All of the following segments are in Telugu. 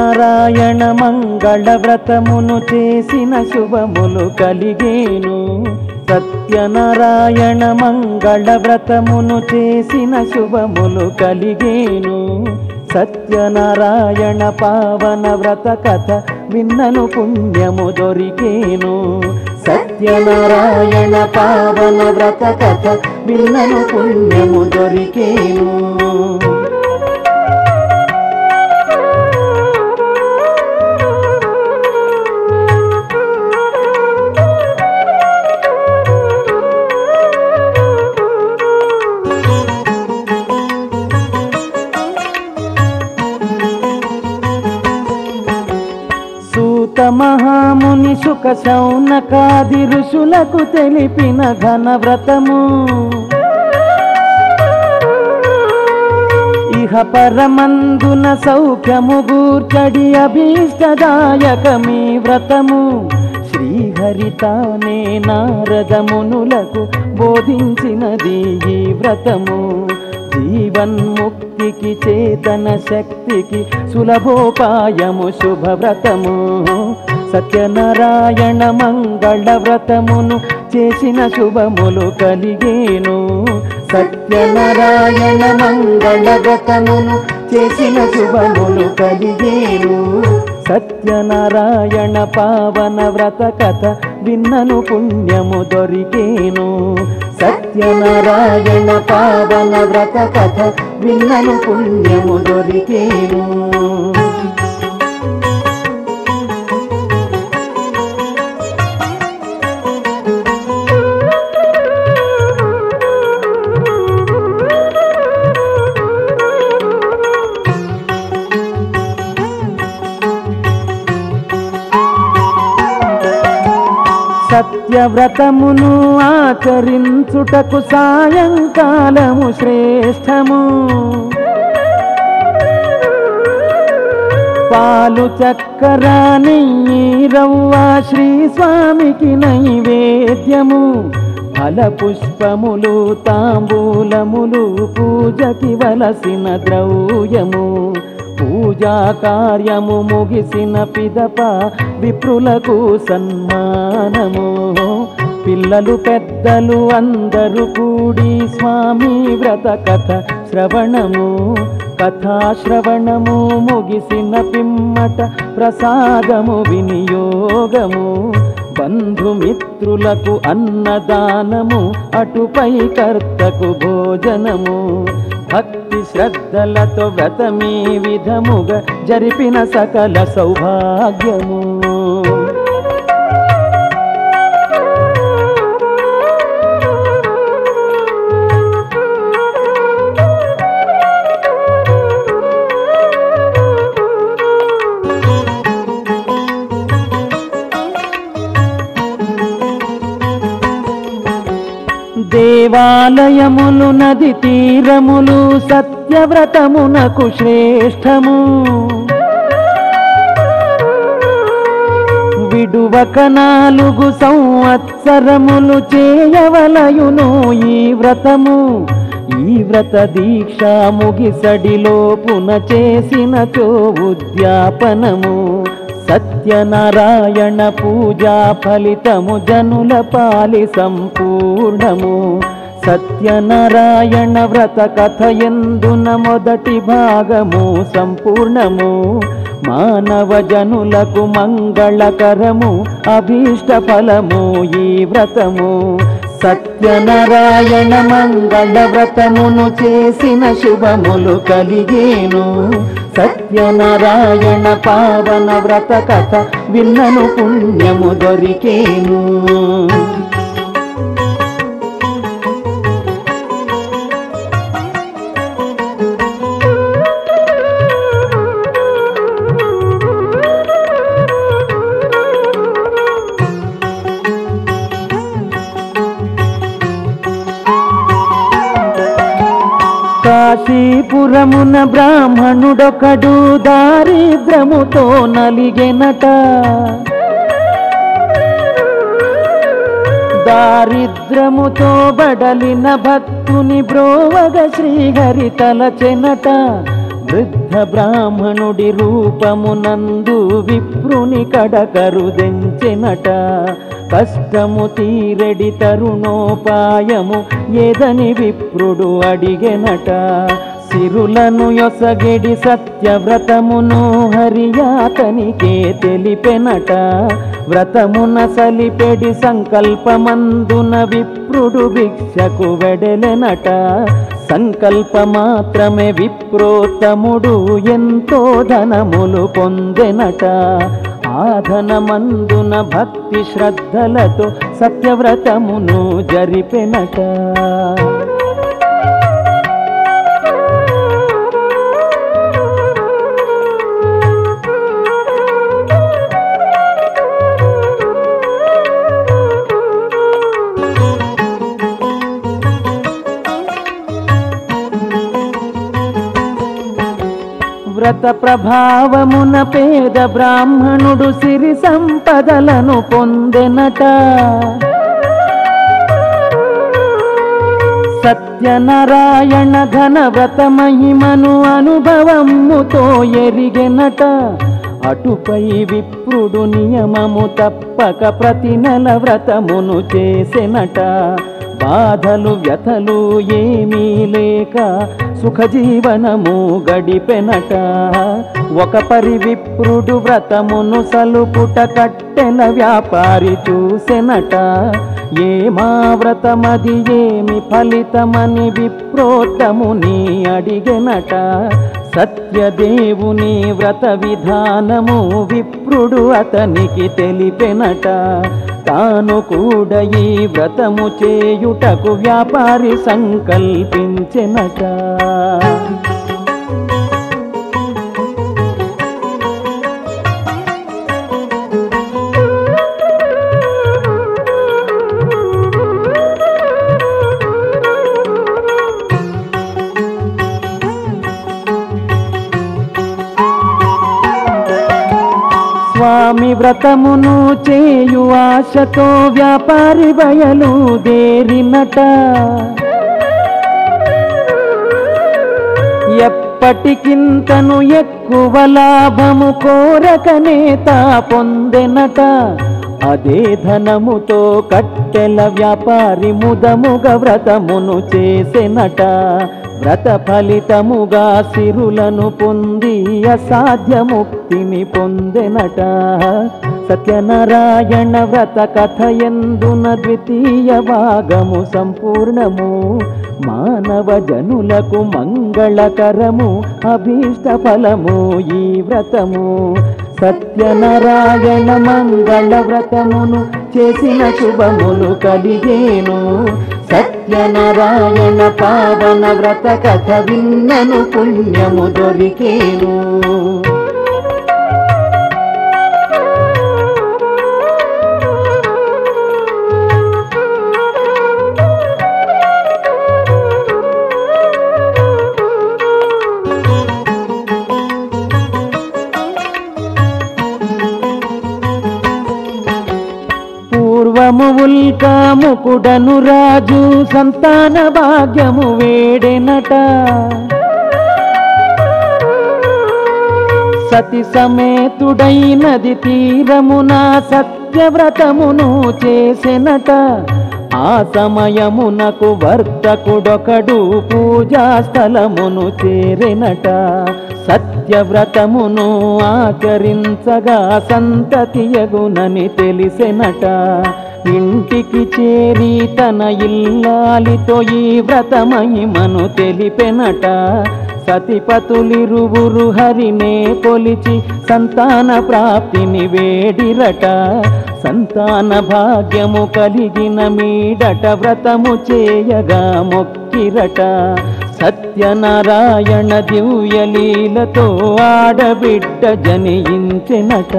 సత్యనారాయణ మంగళ వ్రతమును చేసిన శుభములు కలిగేను సత్యనారాయణ మంగళ వ్రతమును చేసిన శుభములు కలిగేను సత్యనారాయణ పావన వ్రత కథ విన్నను పుణ్యము దొరికేను సత్యనారాయణ పావన వ్రత కథ విన్నను పుణ్యము దొరికేను సూత మహాముని సుఖ శౌనకాది ఋషులకు తెలిపిన ఘన వ్రతము ఇహ పరమందున సౌఖ్యము గూర్చడి అభీష్టదాయకమీ వ్రతము శ్రీహరితానే నారదమునులకు బోధించినది ఈ వ్రతము జీవన్ముక్తికి చేతన శక్తికి సులభోపాయము శుభవ్రతము సత్యనారాయణ మంగళ వ్రతమును చేసిన శుభములు కలిగేను సత్యనారాయణ మంగళ వ్రతమును చేసిన శుభములు కలిగేను సత్యనారాయణ పావన వ్రత కథ విన్నను పుణ్యము దొరికేను సత్యనారాయణ పావన వ్రత కథ విన్నను పుణ్యము దొరికేను సత్యవ్రతమును ఆచరించుటకు సాయంకాలము శ్రేష్టము పాలు చక్కర నెయ్యి రవ్వ శ్రీ స్వామికి నైవేద్యము ఫల పుష్పములు తాంబూలములు పూజకి వలసిన ద్రవ్యము పూజా కార్యము ముగిసిన పిదప విప్రులకు సన్మానము పిల్లలు పెద్దలు అందరూ కూడి స్వామి వ్రత కథ శ్రవణము కథాశ్రవణము ముగిసిన పిమ్మట ప్రసాదము వినియోగము బంధుమిత్రులకు అన్నదానము అటుపై కర్తకు భోజనము భక్తి శ్రద్ధలతో వ్రతమీ విధముగా జరిపిన సకల సౌభాగ్యము దేవాలయములు నది తీరములు సత్యవ్రతమునకు శ్రేష్టము విడువక నాలుగు సంవత్సరములు చేయవలయును ఈ వ్రతము ఈ వ్రత దీక్ష ముగిసడిలోపున చేసిన చో ఉద్యాపనము సత్యనారాయణ పూజా ఫలితము జనుల పాలి సంపూర్ణము సత్యనారాయణ వ్రత కథ ఎందున మొదటి భాగము సంపూర్ణము మానవ జనులకు మంగళకరము అభీష్ట ఫలము ఈ వ్రతము సత్యనారాయణ మంగళ వ్రతమును చేసిన శుభములు కలిగేను సత్యనారాయణ పావన వ్రత కథ విన్నను పుణ్యము దొరికేను కాశీపురమున బ్రాహ్మణుడొకడు దారిద్రముతో నలిగెనట దారిద్రముతో బడలిన భక్తుని బ్రోవగ శ్రీహరి తలచెనట వృద్ధ బ్రాహ్మణుడి రూపమునందు విప్రుని కడకరుదెంచెనట కష్టము తీరెడి తరుణోపాయము ఏదని విప్రుడు అడిగెనట సిరులను యొసగెడి సత్యవ్రతమును హరియాతనికే తెలిపెనట వ్రతమున సలిపెడి సంకల్పమందున విప్రుడు భిక్షకు వెడలెనట సంకల్ప మాత్రమే విప్రోత్తముడు ఎంతో ధనములు పొందెనట ఆ ధనమందున భక్తి శ్రద్ధలతో సత్యవ్రతమును జరిపెనట వ్రత ప్రభావమున పేద బ్రాహ్మణుడు సిరి సంపదలను పొందెనట సత్యనారాయణ ఘన వ్రత మహిమను అనుభవముతో ఎరిగెనట అటుపై విప్రుడు నియమము తప్పక ప్రతి నెల వ్రతమును చేసెనట బాధలు వ్యథలు ఏమీ లేక సుఖజీవనము గడిపెనట ఒక పరి విప్రుడు వ్రతమును సలుపుట కట్టెల వ్యాపారి చూసెనట ఏమా వ్రతమది ఏమి ఫలితమని విప్రోత్తముని అడిగెనట సత్యదేవుని వ్రత విధానము విప్రుడు అతనికి తెలిపెనట తాను కూడా ఈ వ్రతము చేయుటకు వ్యాపారి సంకల్పించెనట స్వామి వ్రతమును చేయు ఆశతో వ్యాపారి బయలు దేరినట ఎప్పటికింతను ఎక్కువ లాభము కోరకనే తా పొందెనట అదే ధనముతో కట్టెల వ్యాపారి ముదముగ వ్రతమును చేసెనట వ్రత ఫలితముగా సిరులను పొంది అసాధ్య ముక్తిని పొందెనట సత్యనారాయణ వ్రత కథ ఎందున ద్వితీయ భాగము సంపూర్ణము మానవ జనులకు మంగళకరము అభీష్ట ఫలము ఈ వ్రతము సత్యనారాయణ మంగళ వ్రతమును చేసిన శుభములు కలిగేను సత్యనారాయణ పావన వ్రత కథ విన్నను పుణ్యము దొరికేను పూర్వము ఉల్కాముకుడను రాజు సంతాన భాగ్యము వేడెనట సతి సమేతుడైనది తీరమున సత్యవ్రతమును చేసెనట ఆ సమయమునకు వర్తకుడొకడు పూజా స్థలమును చేరెనట సత్యవ్రతమును ఆచరించగా సంతతియగునని తెలిసెనట ఇంటికి చేరి తన ఇల్లాలితో ఈ వ్రతమహిమను తెలిపెనట సతిపతులిరువురు హరినే కొలిచి సంతాన ప్రాప్తిని వేడిరట సంతాన భాగ్యము కలిగిన మీడట వ్రతము చేయగా మొక్కిరట సత్యనారాయణ దివ్యలీలతో ఆడబిడ్డ జనించెనట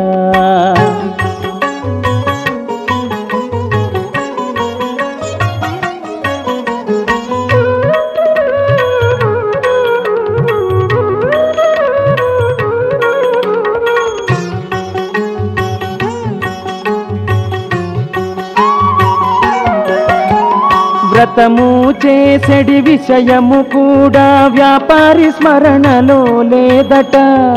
వ్రత వ్రతము చేసెడి విషయము కూడా వ్యాపారి స్మరణలో లేదట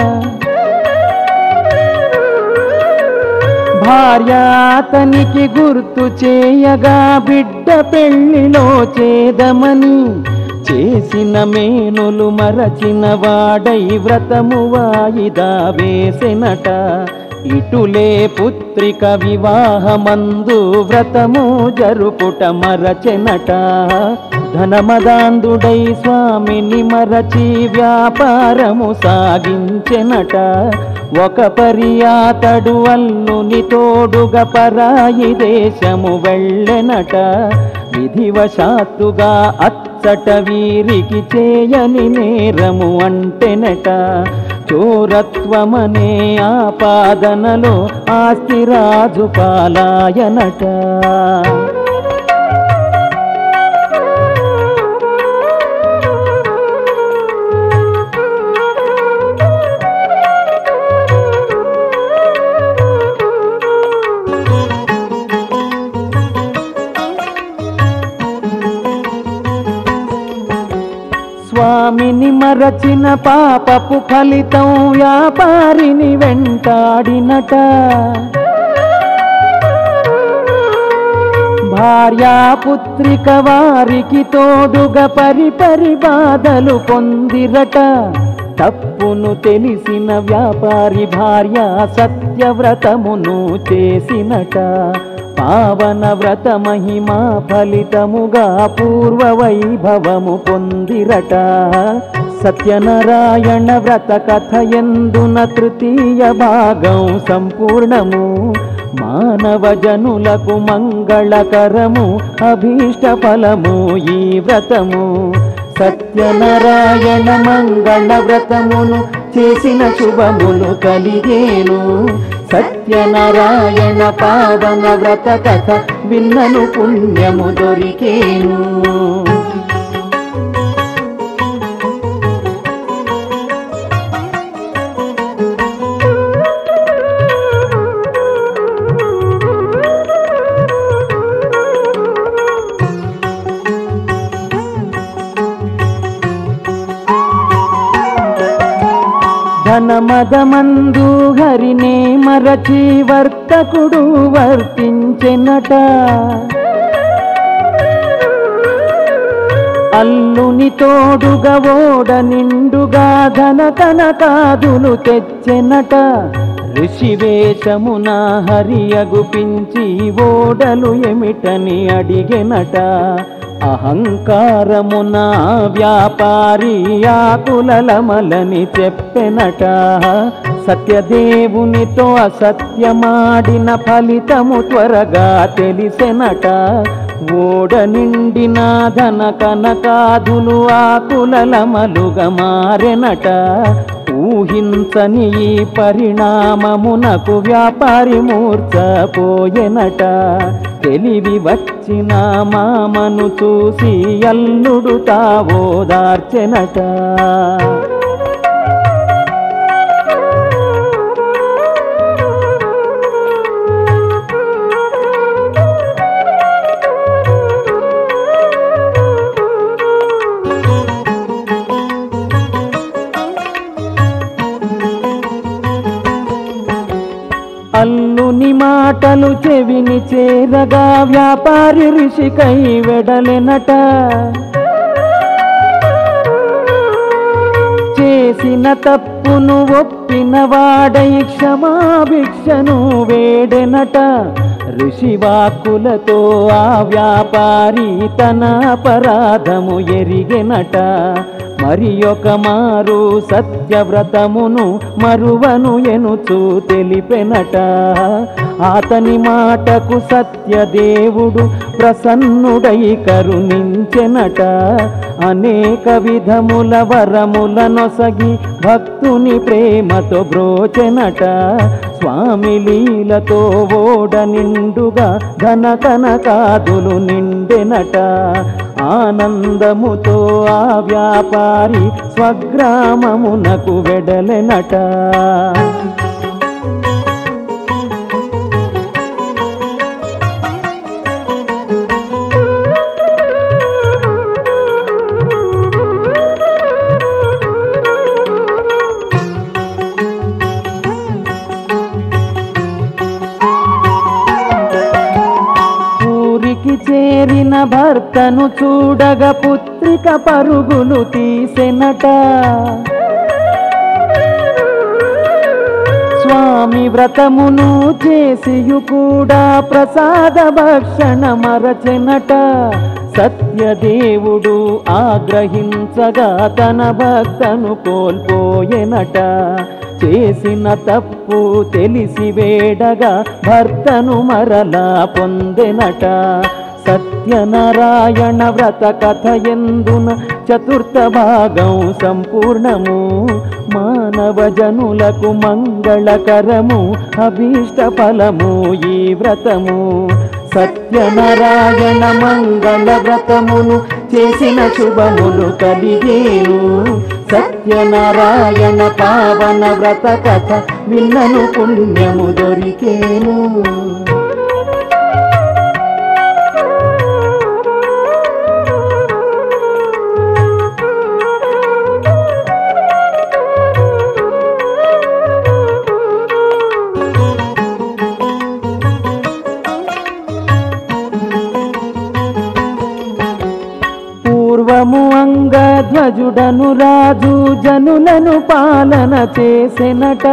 భార్య అతనికి గుర్తు చేయగా బిడ్డ పెళ్లిలో చేదమని చేసిన మేనులు మరచిన వాడై వ్రతము వాయిదా వేసెనట ఇటులే పుత్రిక వివాహమందు వ్రతము జరుపుట మరచెనట ధనమదాందుడై స్వామిని మరచి వ్యాపారము సాగించెనట ఒక పర్యాతడు అల్లుని తోడుగా పరాయి దేశము వెళ్ళెనట విధివశాత్తుగా అచ్చట వీరికి చేయని నేరము అంటెనట చోరత్వమనే ఆపాదనలో ఆస్తిరాజు పాలాయనట స్వామిని మరచిన పాపపు ఫలితం వ్యాపారిని వెంటాడినట భార్యా పుత్రిక వారికి తోడుగా పరిపరి బాధలు పొందిరట తప్పును తెలిసిన వ్యాపారి భార్య సత్యవ్రతమును చేసినట పావన వ్రత మహిమా ఫలితముగా పూర్వ వైభవము పొందిరట సత్యనారాయణ వ్రత కథ ఎందున తృతీయ భాగం సంపూర్ణము మానవ జనులకు మంగళకరము అభీష్ట ఫలము ఈ వ్రతము సత్యనారాయణ మంగళ వ్రతమును చేసిన శుభములు కలిగేను సత్యనారాయణ పావన వ్రత కథ విన్నను పుణ్యము దొరికేను ధనమదమందు హరినే మరచి వర్తకుడు వర్తించెనట అల్లుని తోడుగా ఓడ నిండుగా ధన కనకాదులు తెచ్చెనట ఋషివేషమున హరి అగుపించి ఓడలు ఎమిటని అడిగెనట అహంకారమున వ్యాపారి ఆకులమలని చెప్పెనట సత్యదేవునితో అసత్యమాడిన ఫలితము త్వరగా తెలిసెనట ఓడ నిండిన ధన కనకాదులు ఆకులమలుగా మారెనట ఊహించని ఈ పరిణామమునకు వ్యాపారి మూర్చపోయెనట తెలివి వచ్చిన మామను చూసి అల్లుడు తావోదార్చెనట అల్లుని మాటలు చెవిని చేరగా వ్యాపారి ఋషికై వెడలెనట చేసిన తప్పును ఒప్పిన వాడై క్షమాభిక్షను వేడెనట ఋషివాకులతో ఆ వ్యాపారి తన అపరాధము ఎరిగెనట మరి ఒక మారు సత్యవ్రతమును మరువను ఎనుచు తెలిపెనట అతని మాటకు సత్యదేవుడు ప్రసన్నుడై కరుణించెనట అనేక విధముల వరముల నొసగి భక్తుని ప్రేమతో బ్రోచెనట స్వామి లీలతో ఓడ నిండుగా ధన కనకాదులు నిండెనట ఆనందముతో ఆ వ్యాపారి స్వగ్రామమునకు వెడలెనట భర్తను చూడగ పుత్రిక పరుగులు తీసెనట స్వామి వ్రతమును చేసియు కూడా ప్రసాద భక్షణ మరచెనట సత్యదేవుడు ఆగ్రహించగా తన భక్తను కోల్పోయెనట చేసిన తప్పు తెలిసి వేడగా భర్తను మరలా పొందెనట సత్యనారాయణ వ్రత కథ ఎందున చతుర్థ భాగం సంపూర్ణము మానవ జనులకు మంగళకరము అభీష్ట ఫలము ఈ వ్రతము సత్యనారాయణ మంగళ వ్రతమును చేసిన శుభములు కలిగేను సత్యనారాయణ పావన వ్రత కథ విన్నను పుణ్యము దొరికేను పూర్వము అంగధ్వజుడను రాజు జనులను పాలన చేసెనట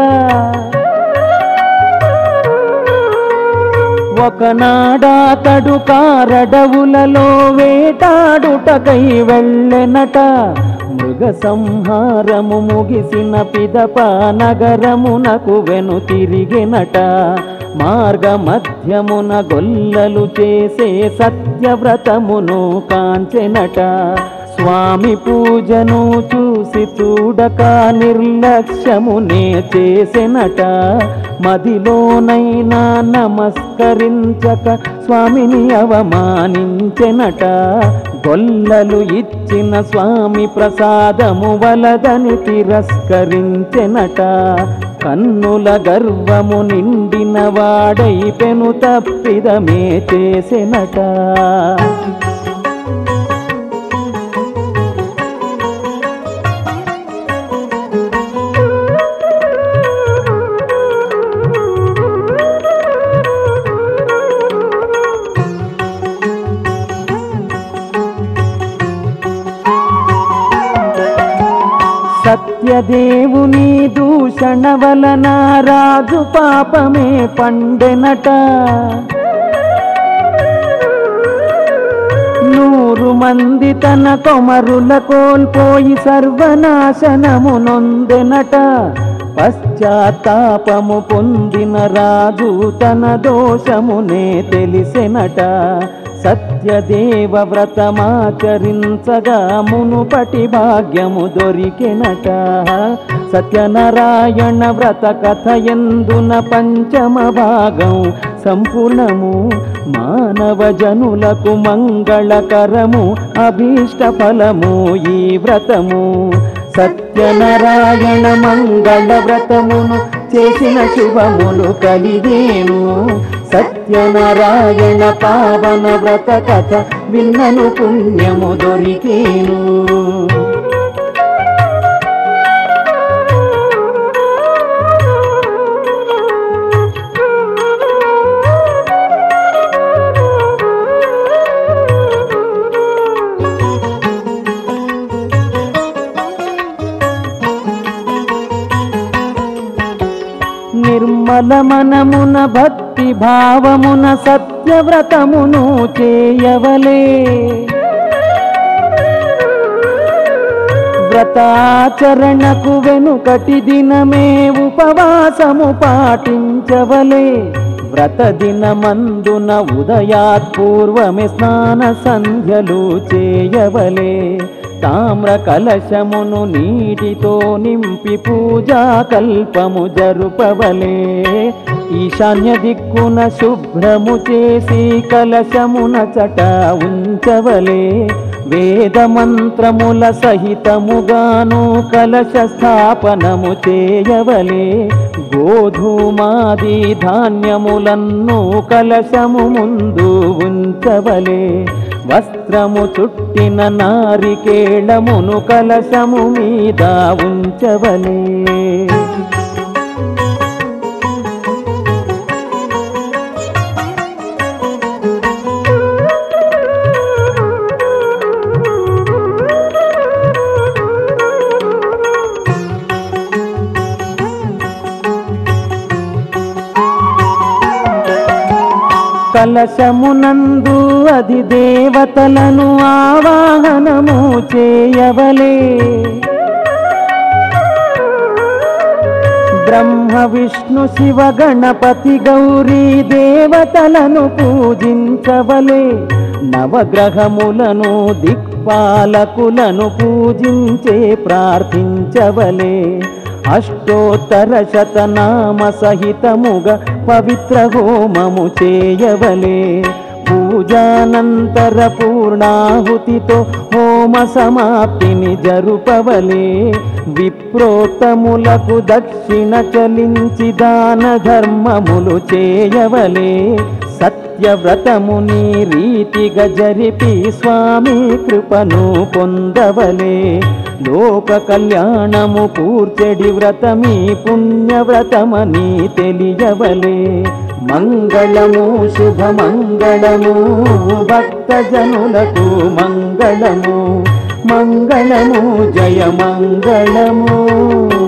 ఒకనాడాతడు కారడవులలో వేటాడుటకై వెళ్ళెనట మృగ సంహారము ముగిసిన పిదప నగరమునకు వెను తిరిగినట మార్గ మధ్యమున గొల్లలు చేసే సత్యవ్రతమును కాంచెనట స్వామి పూజను చూసి చూడక నిర్లక్ష్యమునే చేసెనట మదిలోనైనా నమస్కరించక స్వామిని అవమానించెనట గొల్లలు ఇచ్చిన స్వామి ప్రసాదము వలదని తిరస్కరించెనట కన్నుల గర్వము నిండిన వాడై పెను తప్పిదమే చేసెనట సత్యదేవుని దూషణ వలన రాజు పాపమే పండెనట నూరు మంది తన కొమరుల కోల్పోయి సర్వనాశనము నొందెనట పశ్చాత్తాపము పొందిన రాజు తన దోషమునే తెలిసెనట సత్యదేవ వ్రతమాచరించగా మునుపటి భాగ్యము దొరికెనట సత్యనారాయణ వ్రత కథ ఎందున పంచమ భాగం సంపూర్ణము మానవ జనులకు మంగళకరము అభీష్ట ఫలము ఈ వ్రతము సత్యనారాయణ మంగళ వ్రతమును చేసిన శుభములు కలిగేను సత్యనారాయణ పావన వ్రత కథ విన్నను పుణ్యము దొరికేను నిర్మల మనమున భక్తి భావమున సత్యవ్రతమును చేయవలే వ్రతాచరణకు వెనుకటి దినమే ఉపవాసము పాటించవలే వ్రత దినమందున ఉదయాత్పూర్వమే స్నాన సంధ్యలు చేయవలే తామ్ర కలశమును నీటితో నింపి పూజా కల్పము జరుపవలే ఈశాన్య దిక్కున శుభ్రము చేసి కలశమున చట ఉంచవలే వేద మంత్రముల సహితముగాను కలశ స్థాపనము చేయవలే గోధుమాది ధాన్యములన్ను కలశము ముందు ఉంచవలే వస్త్రము చుట్టిన నారికేళమును కలశము మీద ఉంచవలే కలశమునందు అది దేవతలను ఆవాహనము చేయవలే బ్రహ్మ విష్ణు శివ గణపతి గౌరీ దేవతలను పూజించవలే నవగ్రహములను దిక్పాలకులను పూజించే ప్రార్థించవలే అష్టోత్తర శతనామ సహితముగా పవిత్ర హోమము చేయవలే పూజానంతర పూర్ణాహుతితో హోమ సమాప్తిని జరుపవలే విప్రోత్తములకు దక్షిణ చలించి దాన ధర్మములు చేయవలే సత్యవ్రతముని రీతిగా జరిపి స్వామి కృపను పొందవలే లోక కళ్యాణము కూర్చెడి వ్రతమీ పుణ్యవ్రతమని తెలియవలే మంగళము శుభమంగళము భక్తజనులకు మంగళము మంగళము జయ మంగళము